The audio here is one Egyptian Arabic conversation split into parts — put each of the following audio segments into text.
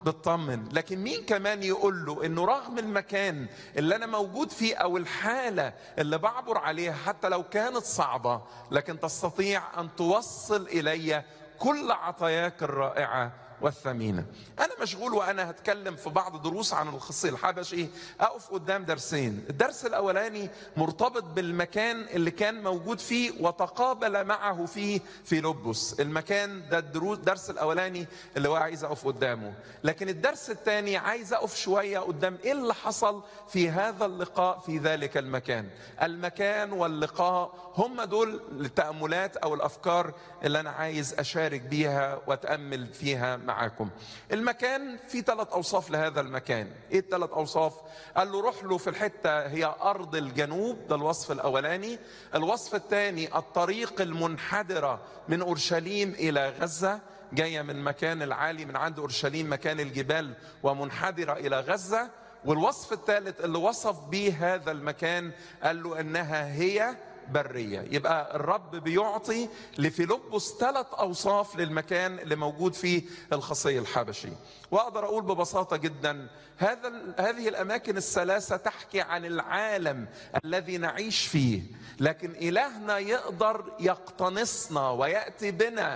بتطمن لكن مين كمان يقول له انه رغم المكان اللي انا موجود فيه او الحاله اللي بعبر عليها حتى لو كانت صعبه لكن تستطيع ان توصل الي كل عطاياك الرائعه والثمينة أنا مشغول وأنا هتكلم في بعض دروس عن الخصي الحبشي أقف قدام درسين الدرس الأولاني مرتبط بالمكان اللي كان موجود فيه وتقابل معه فيه في لبس المكان ده الدروس الدرس الأولاني اللي هو عايز أقف قدامه لكن الدرس الثاني عايز أقف شوية قدام إيه اللي حصل في هذا اللقاء في ذلك المكان المكان واللقاء هم دول التأملات أو الأفكار اللي أنا عايز أشارك بيها وأتأمل فيها معاكم المكان في ثلاث أوصاف لهذا المكان إيه الثلاث أوصاف قال له روح له في الحتة هي أرض الجنوب ده الوصف الأولاني الوصف الثاني الطريق المنحدرة من أورشليم إلى غزة جاية من مكان العالي من عند أورشليم مكان الجبال ومنحدرة إلى غزة والوصف الثالث اللي وصف به هذا المكان قال له انها هي بريه يبقى الرب بيعطي لفيلبس ثلاث اوصاف للمكان اللي موجود فيه الخصي الحبشي واقدر اقول ببساطه جدا هذا هذه الاماكن الثلاثه تحكي عن العالم الذي نعيش فيه لكن الهنا يقدر يقتنصنا وياتي بنا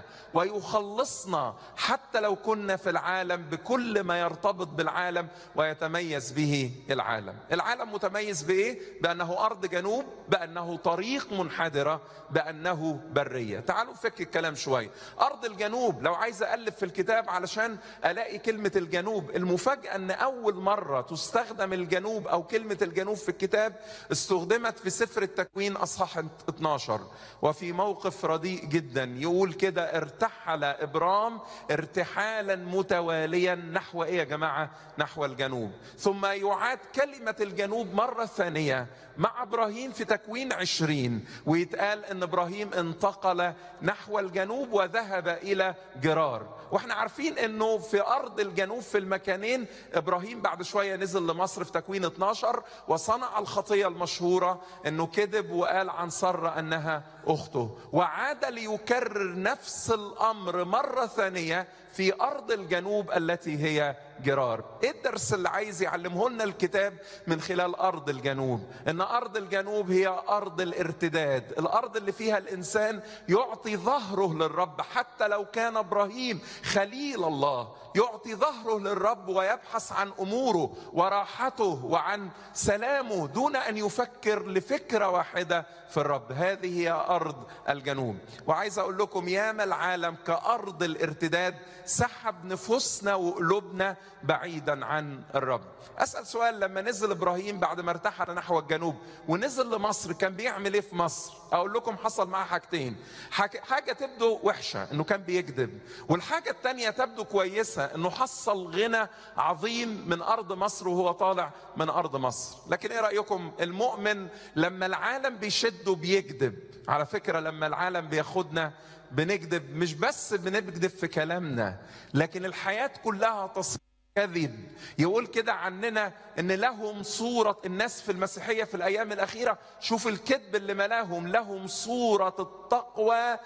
ويخلصنا حتى لو كنا في العالم بكل ما يرتبط بالعالم ويتميز به العالم العالم متميز بايه بانه ارض جنوب بانه طريق منحدره بانه بريه تعالوا نفك الكلام شويه ارض الجنوب لو عايز الف في الكتاب علشان الاقي كلمه الجنوب المفاجاه ان اول مره تستخدم الجنوب او كلمه الجنوب في الكتاب استخدمت في سفر التكوين اصحاح 12 وفي موقف رديء جدا يقول كده ارتحل ابرام ارتحالا متواليا نحو ايه يا جماعه نحو الجنوب ثم يعاد كلمه الجنوب مره ثانيه مع ابراهيم في تكوين عشرين ويتقال ان ابراهيم انتقل نحو الجنوب وذهب الى جرار واحنا عارفين انه في ارض الجنوب في المكانين ابراهيم بعد شويه نزل لمصر في تكوين 12 وصنع الخطيه المشهوره انه كذب وقال عن ساره انها اخته وعاد ليكرر نفس الامر مره ثانيه في ارض الجنوب التي هي جرار ايه الدرس اللي عايز يعلمه لنا الكتاب من خلال ارض الجنوب ان ارض الجنوب هي ارض الارتداد الارض اللي فيها الانسان يعطي ظهره للرب حتى لو كان ابراهيم خليل الله يعطي ظهره للرب ويبحث عن اموره وراحته وعن سلامه دون ان يفكر لفكره واحده في الرب هذه هي ارض الجنوب وعايز اقول لكم ياما العالم كارض الارتداد سحب نفوسنا وقلوبنا بعيدا عن الرب اسال سؤال لما نزل ابراهيم بعد ما ارتحل نحو الجنوب ونزل لمصر كان بيعمل ايه في مصر اقول لكم حصل معاه حاجتين حاجه تبدو وحشه انه كان بيكذب والحاجه الثانيه تبدو كويسه انه حصل غنى عظيم من ارض مصر وهو طالع من ارض مصر لكن ايه رايكم المؤمن لما العالم بيشده بيكذب على فكره لما العالم بياخدنا بنكذب مش بس بنكذب في كلامنا لكن الحياه كلها تصير كذب يقول كده عننا ان لهم صورة الناس في المسيحية في الايام الاخيرة شوف الكذب اللي ملاهم لهم صورة التقوى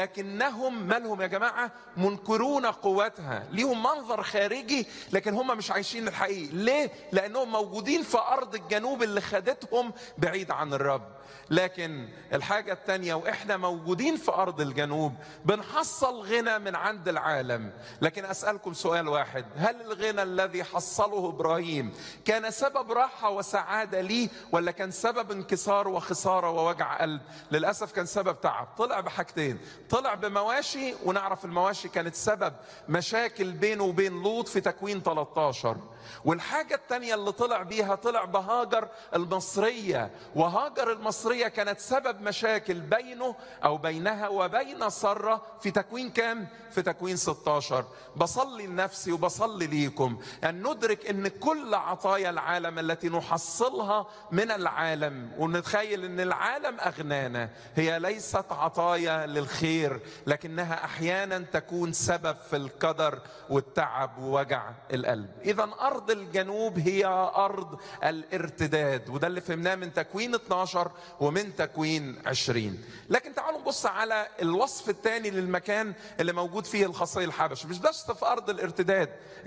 لكنهم مالهم يا جماعة منكرون قوتها ليهم منظر خارجي لكن هم مش عايشين الحقيقي ليه لانهم موجودين في ارض الجنوب اللي خدتهم بعيد عن الرب لكن الحاجة التانية وإحنا موجودين في أرض الجنوب بنحصل غنى من عند العالم لكن أسألكم سؤال واحد هل الغنى الذي حصله إبراهيم كان سبب راحة وسعادة ليه ولا كان سبب انكسار وخسارة ووجع قلب للأسف كان سبب تعب طلع بحاجتين طلع بمواشي ونعرف المواشي كانت سبب مشاكل بينه وبين لوط في تكوين 13 والحاجة التانية اللي طلع بيها طلع بهاجر المصرية وهاجر المصرية كانت سبب مشاكل بينه أو بينها وبين سرة في تكوين كام؟ في تكوين 16 بصلي لنفسي وبصلي ليكم أن ندرك أن كل عطايا العالم التي نحصلها من العالم ونتخيل أن العالم أغنانا هي ليست عطايا للخير لكنها أحيانا تكون سبب في القدر والتعب ووجع القلب إذا أرض الجنوب هي أرض الارتداد وده اللي فهمناه من تكوين 12 ومن تكوين 20 لكن تعالوا نبص على الوصف الثاني للمكان اللي موجود فيه الخصي الحبشي مش بس في أرض الارتداد